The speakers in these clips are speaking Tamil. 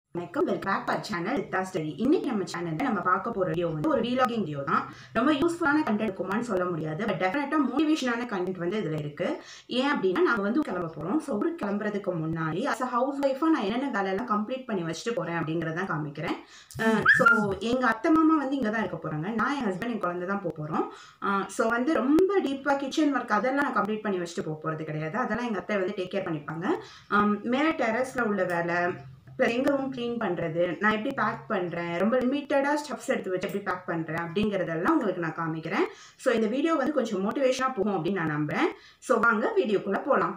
வணக்கம் வெல்கம் பேக் பர் சேனல் ரித்தா ஸ்டடி இன்னைக்கு நம்ம சேனல்ல நம்ம பார்க்க போற வீடியோ வந்து ஒரு வீலாகிங் வீடியோ தான் ரொம்ப யூஸ்ஃபுல்லான கண்டென்ட் இருக்குமான்னு சொல்ல முடியாது பட் டெஃபினட்டா மோட்டிவேஷனான கண்டென்ட் வந்து இதுல இருக்கு ஏன் அப்படின்னா நாங்க வந்து கிளம்ப போறோம் ஸோ ஊருக்கு கிளம்புறதுக்கு முன்னாடி அஸ் அ ஹவுஸ் ஒய்ஃபா நான் என்னென்ன வேலையெல்லாம் கம்ப்ளீட் பண்ணி வச்சுட்டு போறேன் அப்படிங்கறத காமிக்கிறேன் ஸோ எங்க அத்தை மாமா வந்து இங்க தான் இருக்க போறாங்க நான் என் ஹஸ்பண்ட் என் குழந்தை தான் போக போறோம் ஸோ வந்து ரொம்ப டீப்பா கிச்சன் ஒர்க் அதெல்லாம் நான் கம்ப்ளீட் பண்ணி வச்சுட்டு போக போறது கிடையாது அதெல்லாம் எங்க அத்தை வந்து டேக் கேர் பண்ணிப்பாங்க ஆம், மேல டெரஸ்ல உள்ள வேலை இப்போ எங்கள் ரூம் க்ளீன் பண்ணுறது நான் எப்படி பேக் பண்ணுறேன் ரொம்ப லிமிட்டடாக ஸ்டெப்ஸ் எடுத்து வச்சு எப்படி பேக் பண்ணுறேன் அப்படிங்கிறதெல்லாம் உங்களுக்கு நான் காமிக்கிறேன் ஸோ இந்த வீடியோ வந்து கொஞ்சம் மோட்டிவேஷனாக போகும் அப்படின்னு நான் நம்புகிறேன் ஸோ வாங்க வீடியோக்குள்ளே போகலாம்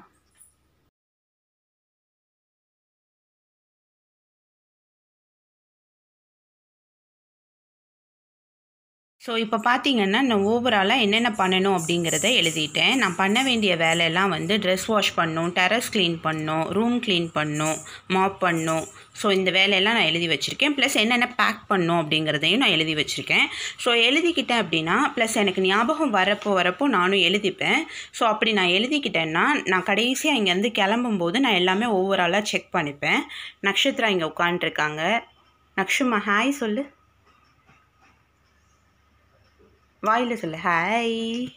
ஸோ இப்போ பார்த்தீங்கன்னா நான் ஓவராலாக என்னென்ன பண்ணணும் அப்படிங்கிறத எழுதிட்டேன் நான் பண்ண வேண்டிய வேலையெல்லாம் வந்து ட்ரெஸ் வாஷ் பண்ணணும் டெரஸ் க்ளீன் பண்ணணும் ரூம் க்ளீன் பண்ணணும் மாப் பண்ணணும் ஸோ இந்த வேலையெல்லாம் நான் எழுதி வச்சுருக்கேன் ப்ளஸ் என்னென்ன பேக் பண்ணணும் அப்படிங்கிறதையும் நான் எழுதி வச்சுருக்கேன் ஸோ எழுதிக்கிட்டேன் அப்படின்னா ப்ளஸ் எனக்கு ஞாபகம் வரப்போ வரப்போ நானும் எழுதிப்பேன் ஸோ அப்படி நான் எழுதிக்கிட்டேன்னா நான் கடைசியாக இங்கேருந்து கிளம்பும்போது நான் எல்லாமே ஓவராலாக செக் பண்ணிப்பேன் நக்ஷத்ரா இங்கே உட்காண்ட்ருக்காங்க நக்ஷுமா ஹாய் சொல்லு வாயில் சொல்லு ஹாய்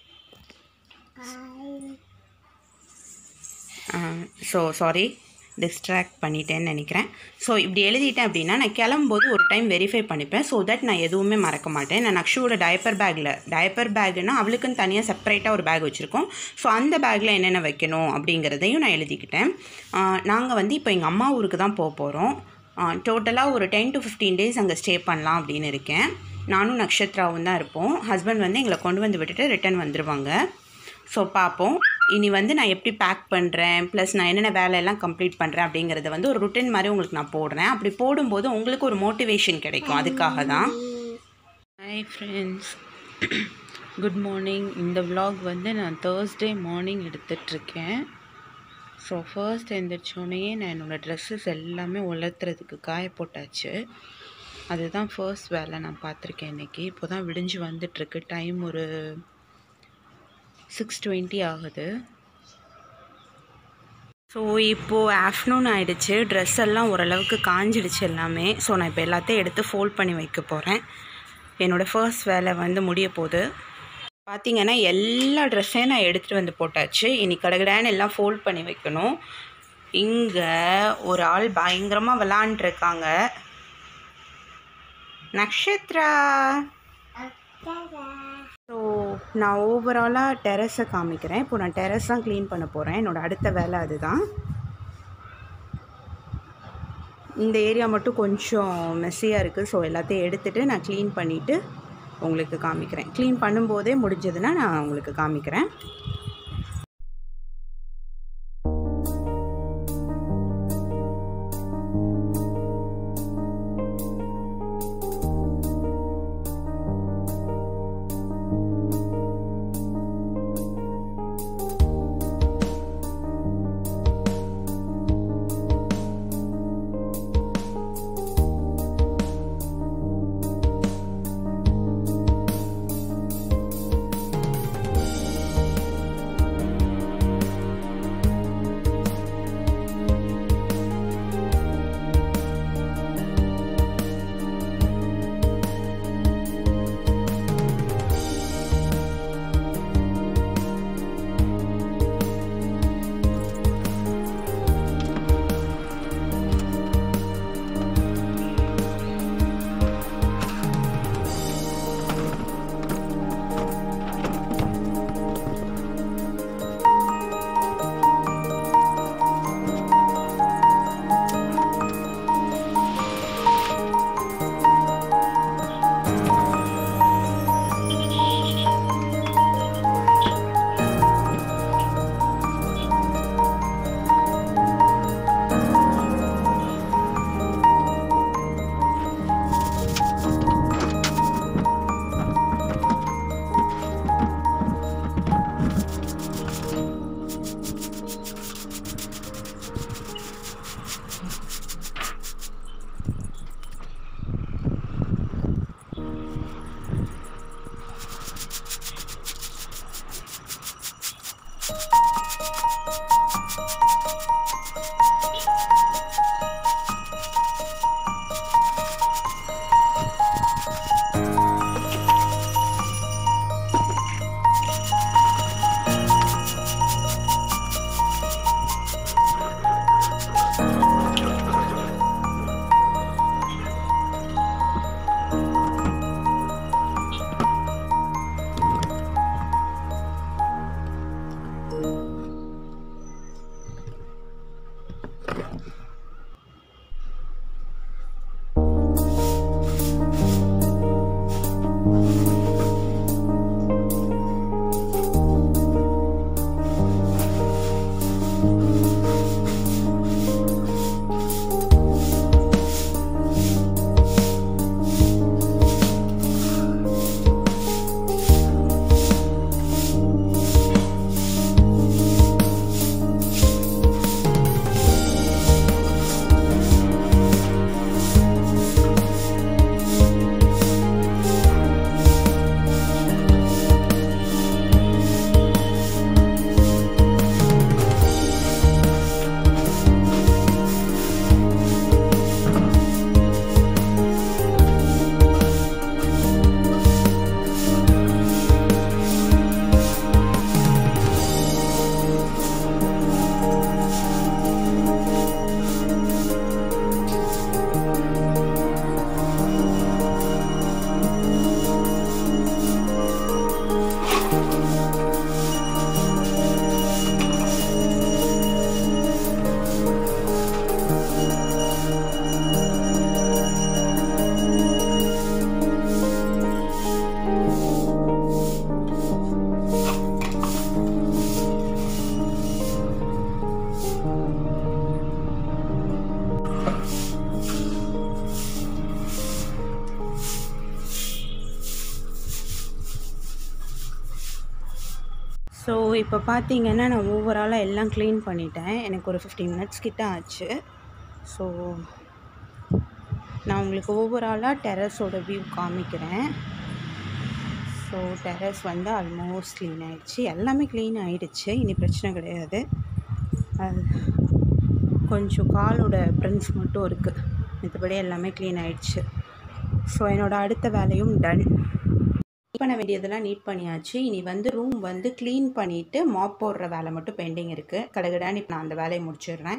ஸோ சாரி டிஸ்ட்ராக்ட் பண்ணிட்டேன்னு நினைக்கிறேன் ஸோ இப்படி எழுதிட்டேன் அப்படின்னா நான் கிளம்பும்போது ஒரு டைம் வெரிஃபை பண்ணிப்பேன் ஸோ தட் நான் எதுவுமே மறக்க மாட்டேன் நான் நக்ஷுவோட டயப்பர் பேக்கில் டயப்பர் பேக்னா அவளுக்குன்னு தனியாக செப்பரேட்டாக ஒரு பேக் வச்சுருக்கோம் ஸோ அந்த பேக்கில் என்னென்ன வைக்கணும் அப்படிங்கிறதையும் நான் எழுதிக்கிட்டேன் நாங்கள் வந்து இப்போ எங்கள் அம்மா ஊருக்கு தான் போக போகிறோம் டோட்டலாக ஒரு டென் டு ஃபிஃப்டீன் டேஸ் அங்கே ஸ்டே பண்ணலாம் அப்படின்னு இருக்கேன் நானும் நக்ஷத்ராவும் தான் இருப்போம் ஹஸ்பண்ட் வந்து எங்களை கொண்டு வந்து விட்டுட்டு ரிட்டர்ன் வந்துடுவாங்க ஸோ பார்ப்போம் இனி வந்து நான் எப்படி பேக் பண்ணுறேன் ப்ளஸ் நான் என்னென்ன வேலையெல்லாம் கம்ப்ளீட் பண்ணுறேன் அப்படிங்கிறத வந்து ஒரு ருட்டின் மாதிரி உங்களுக்கு நான் போடுறேன் அப்படி போடும்போது உங்களுக்கு ஒரு மோட்டிவேஷன் கிடைக்கும் அதுக்காக தான் ஹாய் ஃப்ரெண்ட்ஸ் குட் மார்னிங் இந்த vlog வந்து நான் தேர்ஸ்டே மார்னிங் எடுத்துட்ருக்கேன் ஸோ ஃபர்ஸ்ட் எந்திரிச்சோடனே நான் என்னோடய ட்ரெஸ்ஸஸ் எல்லாமே உலர்த்துறதுக்கு காய போட்டாச்சு அதுதான் ஃபர்ஸ்ட் வேலை நான் பார்த்துருக்கேன் இன்றைக்கி இப்போ தான் விடிஞ்சு வந்துட்டுருக்கு டைம் ஒரு சிக்ஸ் டுவெண்ட்டி ஆகுது ஸோ இப்போது ஆஃப்டர்நூன் ஆயிடுச்சு ட்ரெஸ் எல்லாம் ஓரளவுக்கு காஞ்சிடுச்சு எல்லாமே ஸோ நான் இப்போ எல்லாத்தையும் எடுத்து ஃபோல்ட் பண்ணி வைக்க போகிறேன் என்னோடய ஃபர்ஸ்ட் வேலை வந்து முடிய போகுது பார்த்தீங்கன்னா எல்லா ட்ரெஸ்ஸையும் நான் எடுத்துகிட்டு வந்து போட்டாச்சு இனி கடகடான்னு எல்லாம் ஃபோல்ட் பண்ணி வைக்கணும் இங்கே ஒரு ஆள் பயங்கரமாக விளாண்டுருக்காங்க நக்ஷத்ரா ஸோ நான் ஓவராலாக டெரஸை காமிக்கிறேன் இப்போ நான் டெரஸ் தான் க்ளீன் பண்ண போகிறேன் என்னோடய அடுத்த வேலை அதுதான் இந்த ஏரியா மட்டும் கொஞ்சம் மெஸ்ஸியாக இருக்குது ஸோ எல்லாத்தையும் எடுத்துகிட்டு நான் க்ளீன் பண்ணிவிட்டு உங்களுக்கு காமிக்கிறேன் க்ளீன் பண்ணும்போதே முடிஞ்சதுன்னா நான் உங்களுக்கு காமிக்கிறேன் ஸோ இப்போ பார்த்தீங்கன்னா நான் ஓவராலாக எல்லாம் க்ளீன் பண்ணிட்டேன் எனக்கு ஒரு ஃபிஃப்டீன் மினிட்ஸ் கிட்ட ஆச்சு ஸோ நான் உங்களுக்கு ஓவராலாக டெரஸோட வியூ காமிக்கிறேன் ஸோ டெரஸ் வந்து ஆல்மோஸ்ட் க்ளீன் ஆகிடுச்சு எல்லாமே க்ளீன் ஆகிடுச்சு இனி பிரச்சனை கிடையாது அது கொஞ்சம் காலோட பிரிண்ட்ஸ் மட்டும் இருக்குது மற்றபடி எல்லாமே க்ளீன் ஆகிடுச்சு ஸோ என்னோடய அடுத்த வேலையும் டன் நீட் பண்ண வேண்டியதெல்லாம் நீட் பண்ணியாச்சு இனி வந்து ரூம் வந்து க்ளீன் பண்ணிவிட்டு மாப் போடுற வேலை மட்டும் பெண்டிங் இருக்குது கடகடான்னு இப்போ நான் அந்த வேலையை முடிச்சிடுறேன்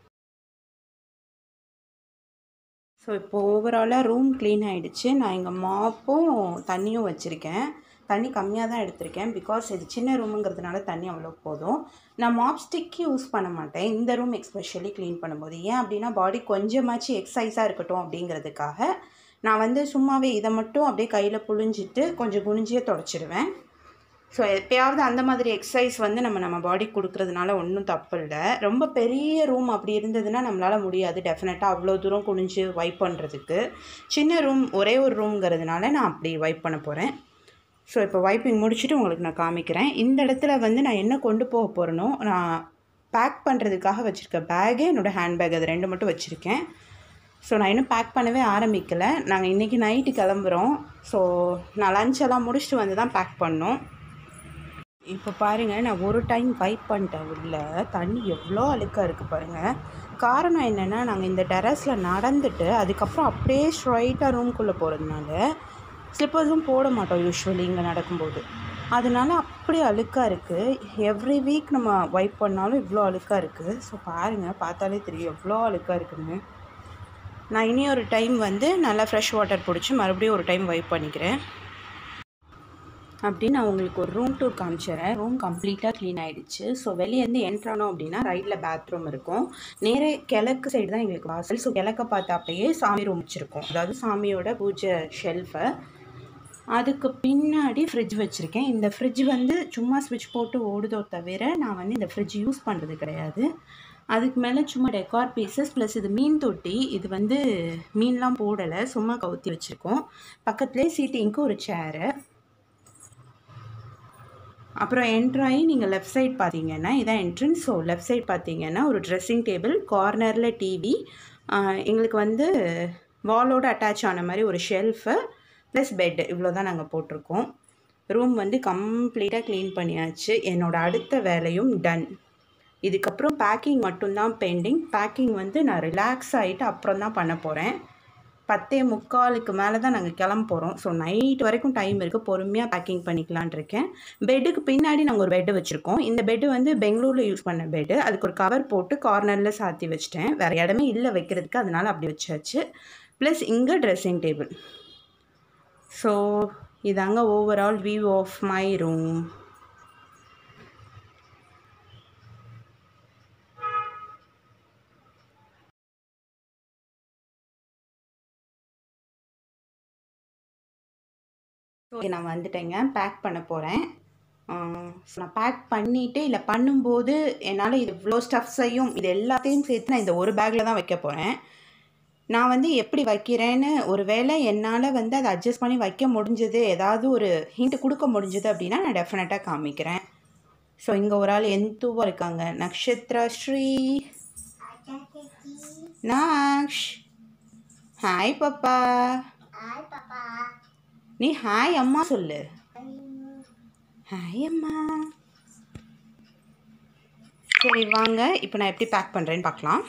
ஸோ இப்போ ஓவராலாக ரூம் க்ளீன் ஆகிடுச்சு நான் இங்கே மாப்பும் தண்ணியும் வச்சுருக்கேன் தண்ணி கம்மியாக தான் எடுத்திருக்கேன் பிகாஸ் இது சின்ன ரூமுங்கிறதுனால தண்ணி அவ்வளோ போதும் நான் மாப் ஸ்டிக் யூஸ் பண்ண மாட்டேன் இந்த ரூம் எக்ஸ்பெஷலி க்ளீன் பண்ணும்போது ஏன் அப்படின்னா பாடி கொஞ்சமாச்சு எக்ஸசைஸாக இருக்கட்டும் அப்படிங்கிறதுக்காக நான் வந்து சும்மாவே இதை மட்டும் அப்படியே கையில் புழிஞ்சிட்டு கொஞ்சம் குனிஞ்சியே தொடச்சிடுவேன் ஸோ எப்பயாவது அந்த மாதிரி எக்ஸசைஸ் வந்து நம்ம நம்ம பாடி கொடுக்கறதுனால ஒன்றும் தப்பு இல்லை ரொம்ப பெரிய ரூம் அப்படி இருந்ததுன்னா நம்மளால் முடியாது டெஃபினட்டாக அவ்வளோ தூரம் குனிஞ்சு வைப் பண்ணுறதுக்கு சின்ன ரூம் ஒரே ஒரு ரூம்ங்கிறதுனால நான் அப்படி வைப் பண்ண போகிறேன் ஸோ இப்போ வைப்பிங் முடிச்சுட்டு உங்களுக்கு நான் காமிக்கிறேன் இந்த இடத்துல வந்து நான் என்ன கொண்டு போக போகிறேனோ நான் பேக் பண்ணுறதுக்காக வச்சுருக்க பேகு என்னோடய ஹேண்ட்பேக் அது ரெண்டு மட்டும் வச்சுருக்கேன் ஸோ நான் இன்னும் பேக் பண்ணவே ஆரம்பிக்கலை நாங்கள் இன்றைக்கி நைட்டு கிளம்புறோம் ஸோ நான் லஞ்ச் எல்லாம் முடிச்சுட்டு வந்து தான் பேக் பண்ணோம் இப்போ பாருங்கள் நான் ஒரு டைம் வைப் பண்ணிட்டேன் உள்ள தண்ணி எவ்வளோ அழுக்காக இருக்குது பாருங்கள் காரணம் என்னென்னா நாங்கள் இந்த டெரஸில் நடந்துட்டு அதுக்கப்புறம் அப்படியே ஸ்ட்ரைட்டாக ரூம்குள்ளே போகிறதுனால ஸ்லிப்பர்ஸும் போட மாட்டோம் யூஸ்வலி இங்கே நடக்கும்போது அதனால அப்படி அழுக்காக இருக்குது எவ்ரி வீக் நம்ம வைப் பண்ணாலும் இவ்வளோ அழுக்காக இருக்குது ஸோ பாருங்கள் பார்த்தாலே தெரியும் எவ்வளோ அழுக்காக இருக்குன்னு நான் இனி ஒரு டைம் வந்து நல்லா ஃப்ரெஷ் வாட்டர் பிடிச்சி மறுபடியும் ஒரு டைம் வைப் பண்ணிக்கிறேன் அப்படி நான் உங்களுக்கு ஒரு ரூம் டூர் காமிச்சிடுறேன் ரூம் கம்ப்ளீட்டாக க்ளீன் ஆகிடுச்சு ஸோ வெளியேருந்து என்ட்ரானோம் அப்படின்னா ரைட்டில் பாத்ரூம் இருக்கும் நேரே கிழக்கு சைடு தான் எங்களுக்கு வாசல் ஸோ கிழக்க பார்த்தாப்பையே சாமி ரூம் வச்சுருக்கோம் அதாவது சாமியோட பூஜை ஷெல்ஃபை அதுக்கு பின்னாடி ஃப்ரிட்ஜ் வச்சுருக்கேன் இந்த ஃப்ரிட்ஜ் வந்து சும்மா ஸ்விட்ச் போட்டு ஓடுதோ தவிர நான் வந்து இந்த ஃப்ரிட்ஜ் யூஸ் பண்ணுறது கிடையாது அதுக்கு மேலே சும்மா டெக்கார் பீசஸ் ப்ளஸ் இது மீன் தொட்டி இது வந்து மீன்லாம் போடலை சும்மா கவுத்தி வச்சுருக்கோம் பக்கத்துலேயே சீட்டிங்க்கு ஒரு சேரு அப்புறம் என்ட்ராயி நீங்கள் லெஃப்ட் சைட் பார்த்தீங்கன்னா இதான் என்ட்ரன்ஸ் ஸோ லெஃப்ட் சைட் பார்த்தீங்கன்னா ஒரு ட்ரெஸ்ஸிங் டேபிள் கார்னரில் டிவி எங்களுக்கு வந்து வாலோடு அட்டாச் ஆன மாதிரி ஒரு ஷெல்ஃபு ப்ளஸ் பெட் இவ்வளோ தான் நாங்கள் போட்டிருக்கோம் ரூம் வந்து கம்ப்ளீட்டாக க்ளீன் பண்ணியாச்சு என்னோடய அடுத்த வேலையும் டன் இதுக்கப்புறம் பேக்கிங் மட்டும்தான் பெண்டிங் பேக்கிங் வந்து நான் ரிலாக்ஸ் ஆகிட்டு அப்புறம் தான் பண்ண போகிறேன் பத்தே முக்காலுக்கு மேலே தான் நாங்கள் கிளம்ப போகிறோம் ஸோ நைட் வரைக்கும் டைம் இருக்குது பொறுமையாக பேக்கிங் பண்ணிக்கலான் இருக்கேன் பெட்டுக்கு பின்னாடி நாங்கள் ஒரு பெட்டு வச்சுருக்கோம் இந்த பெட்டு வந்து பெங்களூரில் யூஸ் பண்ண பெட்டு அதுக்கு ஒரு கவர் போட்டு கார்னரில் சாத்தி வச்சிட்டேன் வேறு இடமே இல்லை வைக்கிறதுக்கு அதனால் அப்படி வச்சாச்சு ப்ளஸ் இங்கே ட்ரெஸ்ஸிங் டேபிள் ஸோ இதாங்க overall view of my room so நான் வந்துட்டேங்க பேக் பண்ண போகிறேன் நான் பேக் பண்ணிவிட்டு இல்லை பண்ணும்போது என்னால் இது இவ்வளோ ஸ்டஃப்ஸையும் இது எல்லாத்தையும் சேர்த்து நான் இந்த ஒரு பேக்கில் தான் வைக்க போகிறேன் நான் வந்து எப்படி வைக்கிறேன்னு ஒரு வேளை என்னால் வந்து அதை அட்ஜஸ்ட் பண்ணி வைக்க முடிஞ்சது ஏதாவது ஒரு ஹிண்ட் கொடுக்க முடிஞ்சது அப்படின்னா நான் டெஃபினட்டாக காமிக்கிறேன் ஸோ இங்கே ஒரு ஆள் எந்தூவாக இருக்காங்க நக்ஷத்ரா ஸ்ரீ நாக்ஷ் ஹாய் பாப்பா நீ ஹாய் அம்மா சொல்லு ஹாய் அம்மா சரி வாங்க இப்போ நான் எப்படி பேக் பண்ணுறேன்னு பார்க்கலாம்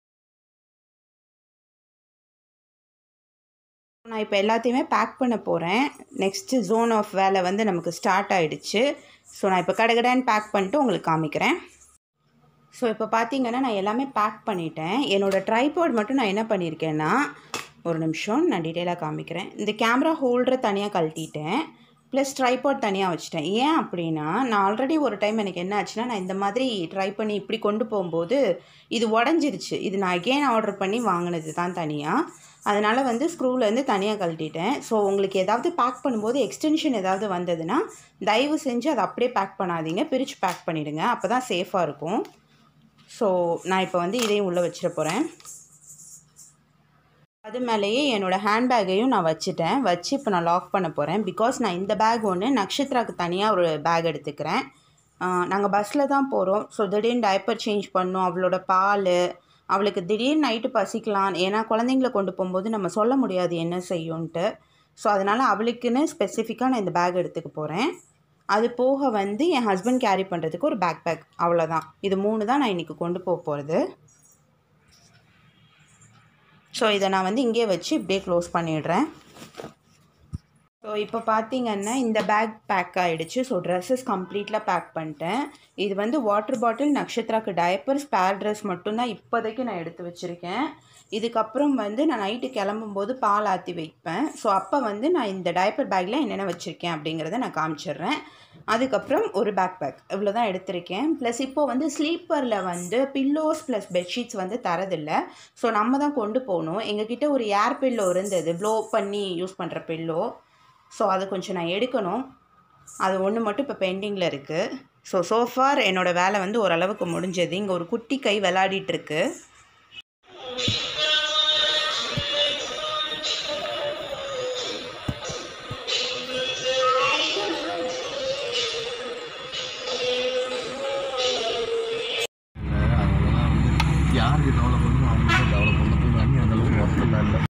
நான் இப்போ எல்லாத்தையுமே பேக் பண்ண போகிறேன் நெக்ஸ்ட்டு ஜோன் ஆஃப் வேலை வந்து நமக்கு ஸ்டார்ட் ஆகிடுச்சு ஸோ நான் இப்போ கடைகடான்னு பேக் பண்ணிட்டு உங்களுக்கு காமிக்கிறேன் ஸோ இப்போ பார்த்தீங்கன்னா நான் எல்லாமே பேக் பண்ணிட்டேன் என்னோடய ட்ரைபாட் மட்டும் நான் என்ன பண்ணியிருக்கேன்னா ஒரு நிமிஷம் நான் டீட்டெயிலாக காமிக்கிறேன் இந்த கேமரா ஹோல்டரை தனியாக கழட்டிட்டேன் ப்ளஸ் ட்ரைபாட் தனியாக வச்சுட்டேன் ஏன் அப்படின்னா நான் ஆல்ரெடி ஒரு டைம் எனக்கு என்ன ஆச்சுன்னா நான் இந்த மாதிரி ட்ரை பண்ணி இப்படி கொண்டு போகும்போது இது உடஞ்சிருச்சு இது நான் அகெயின் ஆர்டர் பண்ணி வாங்கினது தான் தனியாக அதனால் வந்து ஸ்க்ரூலேருந்து தனியாக கழட்டிட்டேன் ஸோ உங்களுக்கு ஏதாவது பேக் பண்ணும்போது எக்ஸ்டென்ஷன் ஏதாவது வந்ததுன்னா தயவு செஞ்சு அதை அப்படியே பேக் பண்ணாதீங்க பிரித்து பேக் பண்ணிவிடுங்க அப்போ தான் சேஃபாக இருக்கும் ஸோ நான் இப்போ வந்து இதையும் உள்ளே வச்சிட போகிறேன் அது மேலேயே என்னோடய ஹேண்ட்பேக்கையும் நான் வச்சுட்டேன் வச்சு இப்போ நான் லாக் பண்ண போகிறேன் பிகாஸ் நான் இந்த பேக் ஒன்று நக்ஷத்ராக்கு தனியாக ஒரு பேக் எடுத்துக்கிறேன் நாங்கள் பஸ்ஸில் தான் போகிறோம் ஸோ திடீர்னு டைப்பர் சேஞ்ச் பண்ணோம் அவளோட பால் அவளுக்கு திடீர்னு நைட்டு பசிக்கலாம் ஏன்னா குழந்தைங்கள கொண்டு போகும்போது நம்ம சொல்ல முடியாது என்ன செய்யும்ன்ட்டு ஸோ அதனால் அவளுக்குன்னு ஸ்பெசிஃபிக்காக நான் இந்த பேக் எடுத்துக்க போகிறேன் அது போக வந்து என் ஹஸ்பண்ட் கேரி பண்ணுறதுக்கு ஒரு பேக் பேக் அவ்வளோதான் இது மூணு தான் நான் இன்றைக்கி கொண்டு போக போகிறது ஸோ இதை நான் வந்து இங்கேயே வச்சு இப்படியே க்ளோஸ் பண்ணிடுறேன் ஸோ இப்போ பார்த்தீங்கன்னா இந்த பேக் பேக் ஆகிடுச்சு ஸோ ட்ரெஸ்ஸஸ் கம்ப்ளீட்டாக பேக் பண்ணிட்டேன் இது வந்து வாட்டர் பாட்டில் நக்ஷத்ராக்கு டயப்பர் ஸ்பேர் ட்ரெஸ் மட்டும்தான் இப்போதைக்கு நான் எடுத்து வச்சுருக்கேன் இதுக்கப்புறம் வந்து நான் நைட்டு கிளம்பும்போது பால் ஆற்றி வைப்பேன் ஸோ அப்போ வந்து நான் இந்த டயப்பர் பேக்கில் என்னென்ன வச்சுருக்கேன் அப்படிங்கிறத நான் காமிச்சிடுறேன் அதுக்கப்புறம் ஒரு பேக் பேக் இவ்வளோ தான் எடுத்திருக்கேன் ப்ளஸ் இப்போது வந்து ஸ்லீப்பரில் வந்து பில்லோஸ் ப்ளஸ் பெட்ஷீட்ஸ் வந்து தரதில்லை ஸோ நம்ம தான் கொண்டு போகணும் எங்ககிட்ட ஒரு ஏர் பில்லோ இருந்தது ப்ளோ பண்ணி யூஸ் பண்ணுற பில்லோ ஸோ அது கொஞ்சம் நான் எடுக்கணும் அது ஒன்று மட்டும் இப்போ பெண்டிங்கில் இருக்குது ஸோ சோஃபார் என்னோடய வேலை வந்து ஓரளவுக்கு முடிஞ்சது இங்கே ஒரு குட்டி கை விளையாடிட்டு இருக்கு